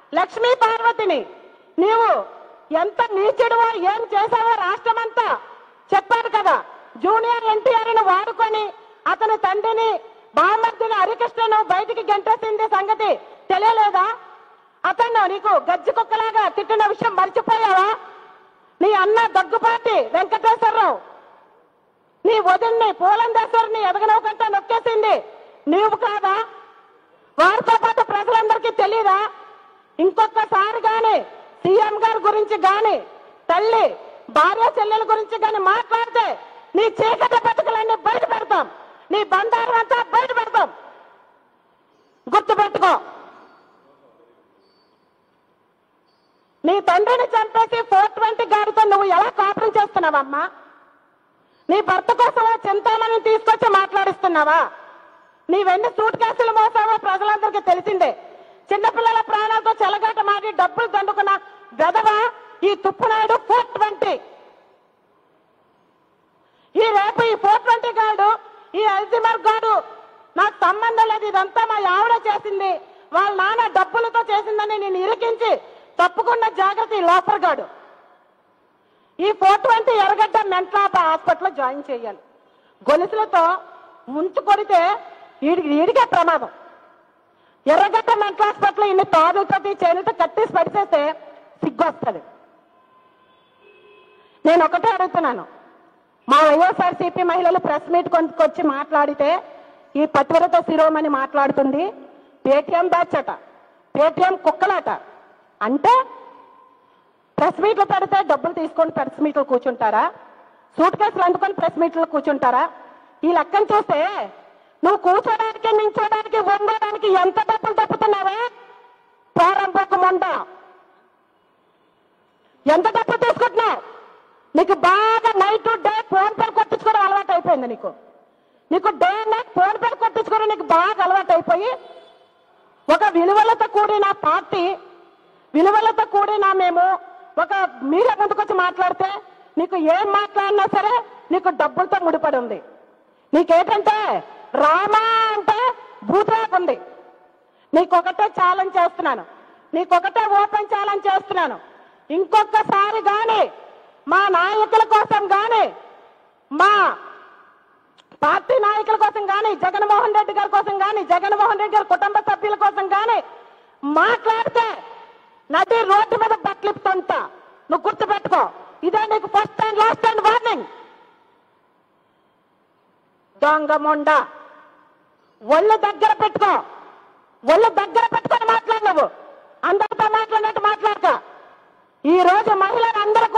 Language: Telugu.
లక్ష్మీ పార్వతిని నీవు ఎంత నీచుడువో ఏం చేశావో రాష్ట్రమంతా చెప్పారు కదా జూనియర్ ఎన్టీఆర్ ను వాడుకొని అతని తండ్రిని బామర్దిని హరికృష్ణను బయటికి గెంటేసింది సంగతి తెలియలేదా అతను నీకు గజ్జి కుక్కలాగా తిట్టిన విషయం మర్చిపోయావా నీ అన్న దగ్గుపాటి వెంకటేశ్వరరావు నీ వదిన్ని పూలందేశ్వరిని ఎదగనవకంటే నొక్కేసింది నీవు కాదా వారితో పాటు ప్రజలందరికీ తెలియదా ఇంకొకసారి గాని సీఎం గారి గురించి గాని తల్లి భార్య చెల్లెల గురించి గాని మాట్లాడితే నీ చీకటి బతుకులన్నీ బయట పెడతాం నీ బండారం అంతా బయట పెడతాం గుర్తుపెట్టుకో నీ తండ్రిని చంపేసి ఫోర్ ట్వంటీ గారితో నువ్వు ఎలా కాపురం చేస్తున్నావమ్మా నీ భర్త కోసం ఓ చింతామణి తీసుకొచ్చి మాట్లాడిస్తున్నావా నీవెన్ని సూట్ కేసులు మోసావో ప్రజలందరికీ తెలిసిందే చిన్నపిల్లల ప్రాణాలతో చెలగాట మాడి డబ్బులు దండుకున్న వెధవ ఈ తుప్పునాయుడు ఫోర్ ట్వంటీ ఈ రేపు ఈ ఫోర్ ట్వంటీ గాడు ఈ అల్జిమర్ గాడు నాకు సంబంధం లేదు ఇదంతా మా ఆవిడ చేసింది వాళ్ళ నాన్న డబ్బులతో చేసిందని నేను ఇరికించి తప్పుకున్న జాగ్రత్త ఈ లోపర్ గాడు ఈ ఫోర్ ట్వంటీ ఎర్రగడ్డ మెంటల్ హాస్పిటల్లో జాయిన్ చేయాలి గొలుసులతో ముంచు కొడితే ఈడికి ఈడికే ప్రమాదం ఎర్రగడ్డ మెంటల్ హాస్పిటల్ ఇన్ని తాడులతో చేనుతో కట్టేసి పడిచేస్తే సిగ్గు వస్తుంది నేను ఒకటే అడుగుతున్నాను మా వైఎస్ఆర్సీపీ మహిళలు ప్రెస్ మీట్ కొనుక్కొచ్చి మాట్లాడితే ఈ పతివ్రత శిరోమణి మాట్లాడుతుంది పేటిఎం బ్యాచ్ అట పేటిఎం కుక్కలాట అంటే ప్రెస్ మీట్లు పెడితే డబ్బులు తీసుకొని ప్రెస్ మీట్లు కూర్చుంటారా సూట్ కేసులు అందుకొని ప్రెస్ మీట్లు కూర్చుంటారా ఈ లెక్కను చూస్తే నువ్వు కూర్చోడానికి నించోడానికి వండడానికి ఎంత డబ్బులు తప్పుతున్నావే ప్రారంభకు మొండ ఎంత డబ్బులు తీసుకుంటున్నావు నీకు బాగా నైట్ డే ఫోన్ పే కొట్టించుకోవడం అలవాటు అయిపోయింది నీకు నీకు డే నైట్ ఫోన్ పే కొట్టించుకోవడం నీకు బాగా అలవాటు అయిపోయి ఒక విలువలతో కూడిన పార్టీ విలువలతో కూడిన మేము ఒక మీడియా ముందుకొచ్చి మాట్లాడితే నీకు ఏం మాట్లాడినా సరే నీకు డబ్బులతో ముడిపడి ఉంది నీకేంటంటే రామా అంటే భూతరాకు ఉంది నీకొకటే ఛాలెంజ్ చేస్తున్నాను నీకొకటే ఓపెన్ ఛాలెంజ్ చేస్తున్నాను ఇంకొకసారి గాని మా నాయకుల కోసం గాని మా పార్టీ నాయకుల కోసం గాని జగన్మోహన్ రెడ్డి గారి కోసం గాని జగన్మోహన్ రెడ్డి గారి కుటుంబ సభ్యుల కోసం గాని మాట్లాడితే నది రోడ్డు మీద బట్లిపుతుంటా నువ్వు గుర్తుపెట్టుకో ఇదే నీకు first and last and warning దొంగ మొండ ఒళ్ళు దగ్గర పెట్టుకో ఒళ్ళు దగ్గర పెట్టుకొని మాట్లాడు నువ్వు అందరితో మాట్లాడినట్టు మాట్లాడక ఈ రోజు మహిళలందరూ